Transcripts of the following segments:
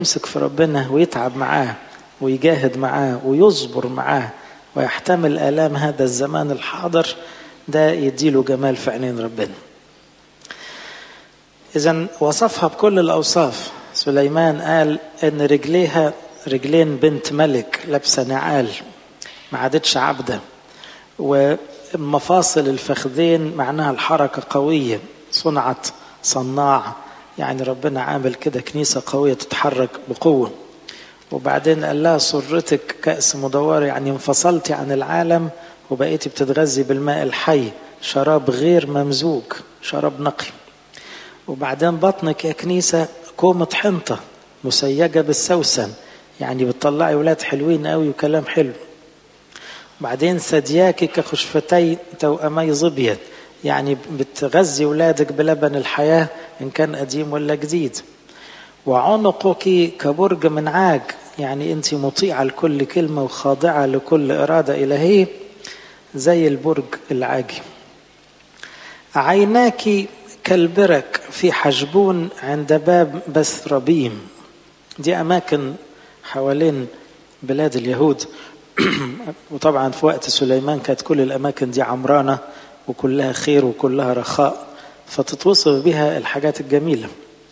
يمسك في ربنا ويتعب معاه ويجاهد معاه ويصبر معاه ويحتمل آلام هذا الزمان الحاضر ده يديله جمال في عينين ربنا إذا وصفها بكل الأوصاف سليمان قال إن رجليها رجلين بنت ملك لابسة نعال ما عادتش عبدة ومفاصل الفخذين معناها الحركة قوية صنعت صناع يعني ربنا عامل كده كنيسة قوية تتحرك بقوة وبعدين قال لها سرتك كأس مدورة يعني انفصلتي عن العالم وبقيتي بتتغذي بالماء الحي شراب غير ممزوج شراب نقي وبعدين بطنك يا كنيسة كومة حنطة مسيجة بالسوسن يعني بتطلعي ولاد حلوين قوي وكلام حلو بعدين ثدياك كخشفتي توأمي ظبيت يعني بتغذي ولادك بلبن الحياة إن كان قديم ولا جديد وعنقك كبرج من عاج يعني أنت مطيعة لكل كلمة وخاضعة لكل إرادة إلهية زي البرج العاجي عيناك كالبرك في حجبون عند باب بثربيم دي أماكن حوالين بلاد اليهود وطبعا في وقت سليمان كانت كل الأماكن دي عمرانة وكلها خير وكلها رخاء فتتوصف بها الحاجات الجميلة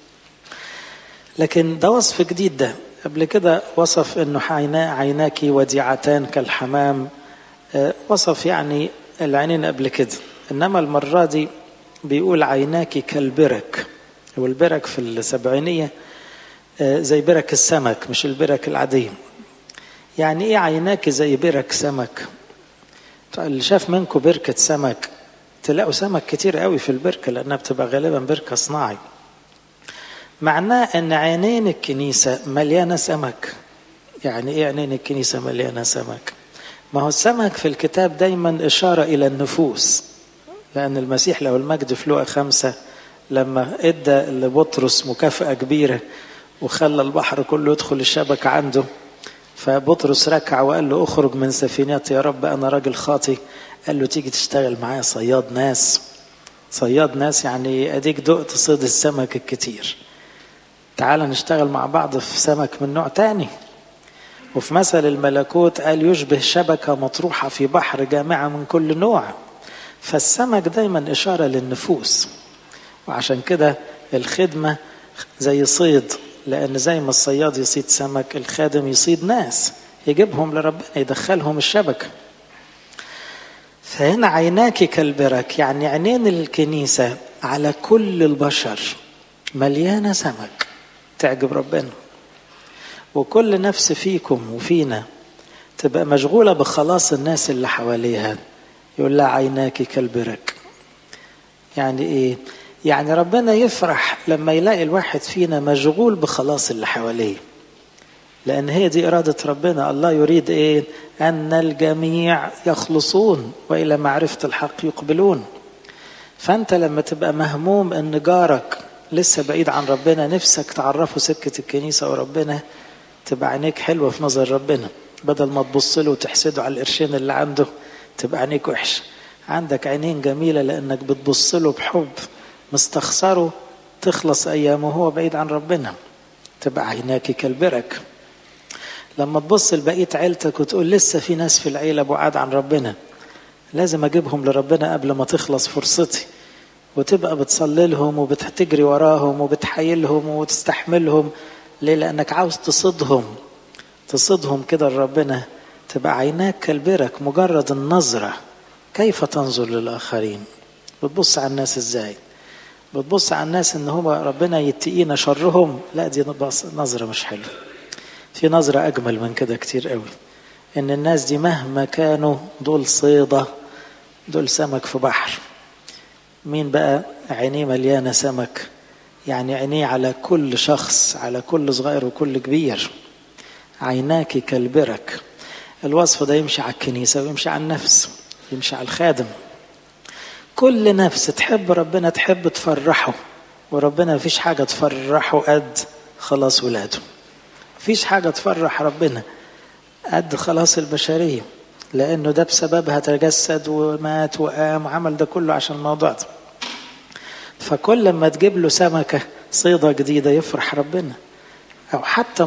لكن ده وصف جديد ده قبل كده وصف انه عينا عيناك وديعتان كالحمام وصف يعني العينين قبل كده انما المرة دي بيقول عيناك كالبرك والبرك في السبعينية زي برك السمك مش البرك العادية يعني ايه عيناك زي برك سمك اللي شاف منكم بركة سمك تلاقوا سمك كتير قوي في البركة لأنها بتبقى غالبا بركة صناعي معناه أن عينين الكنيسة مليانة سمك يعني إيه عينين الكنيسة مليانة سمك ما هو السمك في الكتاب دايما إشارة إلى النفوس لأن المسيح له المجد في لقا خمسة لما ادى لبطرس مكافأة كبيرة وخلى البحر كله يدخل الشبكة عنده فبطرس ركع وقال له اخرج من سفينتي يا رب انا راجل خاطي قال له تيجي تشتغل معايا صياد ناس صياد ناس يعني اديك دقت صيد السمك الكتير تعال نشتغل مع بعض في سمك من نوع تاني وفي مثل الملكوت قال يشبه شبكة مطروحة في بحر جامعة من كل نوع فالسمك دايما إشارة للنفوس وعشان كده الخدمة زي صيد لأن زي ما الصياد يصيد سمك الخادم يصيد ناس يجيبهم لربنا يدخلهم الشبكة فهنا عيناك كالبرك يعني عينين الكنيسة على كل البشر مليانة سمك تعجب ربنا وكل نفس فيكم وفينا تبقى مشغولة بخلاص الناس اللي حواليها يقول لها عيناك كالبرك يعني ايه يعني ربنا يفرح لما يلاقي الواحد فينا مشغول بخلاص اللي حواليه لأن هي دي إرادة ربنا الله يريد إيه أن الجميع يخلصون وإلى معرفة الحق يقبلون فأنت لما تبقى مهموم أن جارك لسه بعيد عن ربنا نفسك تعرفه سكة الكنيسة وربنا تبقى عينيك حلوة في نظر ربنا بدل ما تبص له وتحسده على القرشين اللي عنده تبقى عينيك وحشة عندك عينين جميلة لأنك بتبص له بحب مستخسره تخلص أيامه وهو بعيد عن ربنا تبقى عيناك كالبرك لما تبص لبقية عيلتك وتقول لسه في ناس في العيلة بعاد عن ربنا لازم أجيبهم لربنا قبل ما تخلص فرصتي وتبقى بتصلي لهم وبتجري وراهم وبتحايلهم وتستحملهم ليه لأنك عاوز تصدهم تصدهم كده لربنا تبقى عيناك كالبرك مجرد النظرة كيف تنظر للآخرين بتبص على الناس ازاي بتبص على الناس ان هم ربنا يتقينا شرهم لا دي نظرة مش حلوة في نظرة أجمل من كده كتير قوي إن الناس دي مهما كانوا دول صيدة دول سمك في بحر مين بقى عينيه مليانة سمك يعني عينيه على كل شخص على كل صغير وكل كبير عيناك كالبرك الوصف ده يمشي على الكنيسة ويمشي على النفس يمشي على الخادم كل نفس تحب ربنا تحب تفرحه وربنا مفيش حاجة تفرحه قد خلاص ولاده مفيش حاجة تفرح ربنا قد خلاص البشرية لأنه ده بسببها تجسد ومات وقام وعمل ده كله عشان الموضوع ده فكل ما تجيب له سمكة صيدة جديدة يفرح ربنا أو حتى